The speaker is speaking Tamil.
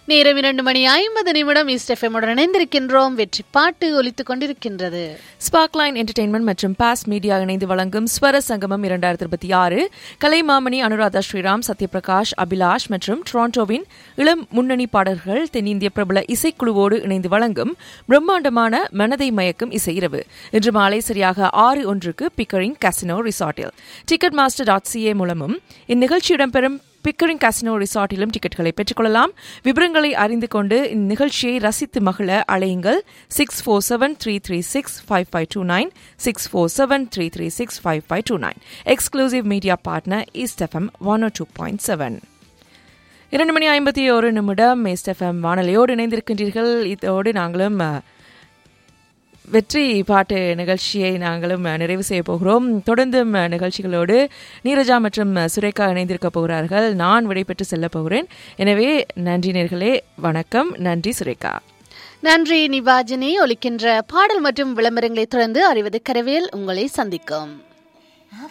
நேரம் இரண்டு மணி ஐம்பது நிமிடம் ஈஸ்ட் எஃப்எம்முடன் இணைந்திருக்கின்றோம் வெற்றி பாட்டு ஒலித்துக் கொண்டிருக்கின்றது ஸ்பார்க்லைன் என்டர்டெயின்மெண்ட் மற்றும் பாஸ் மீடியா இணைந்து வழங்கும் ஸ்வர சங்கமம் இரண்டாயிரத்தி இருபத்தி ஆறு கலைமாமணி அனுராதா ஸ்ரீராம் சத்யபிரகாஷ் அபிலாஷ் மற்றும் டொரண்டோவின் இளம் முன்னணி பாடல்கள் தென்னிந்திய பிரபல இசைக்குழுவோடு இணைந்து வழங்கும் பிரம்மாண்டமான மனதை மயக்கும் இசை இரவு இன்று மாலை சரியாக ஆறு ஒன்றுக்கு பிக்கரிங் கசினோ ரிசார்ட்டில் டிக்கெட் மாஸ்டர் டாட் சிஏ மூலமும் இந்நிகழ்ச்சி இடம்பெறும் பிக்கரிங் காசினோ ரிசார்ட்டிலும் டிக்கெட்டுகளை பெற்றுக்கொள்ளலாம் விவரங்களை அறிந்து கொண்டு இந்நிகழ்ச்சியை ரசித்து மகிழ அழையுங்கள் six four seven three three six five five two nine six four seven three three six five five two nine exclusive media partner east FM one two point seven இரண்டு மணி ஐம்பத்தி ஒரு நிமிடம் ஈஸ்ட் எஃப்எம் வானொலியோடு இணைந்திருக்கின்றீர்கள் இதோடு நாங்களும் அஹ், வெற்றி பாட்டு நிகழ்ச்சியை நாங்களும் அஹ், நிறைவு செய்ய போகிறோம் தொடர்ந்தும் அஹ், நிகழ்ச்சிகளோடு நீரஜா மற்றும் அஹ், சுரேகா இணைந்திருக்க போகிறார்கள் நான் விடைபெற்று செல்ல போகிறேன் எனவே நன்றி நேர்களே வணக்கம் நன்றி சுரேகா நன்றி நிவாஜினி ஒலிக்கின்ற பாடல் மற்றும் விளம்பரங்களை தொடர்ந்து அறிவது கரவேல் உங்களை சந்திக்கும்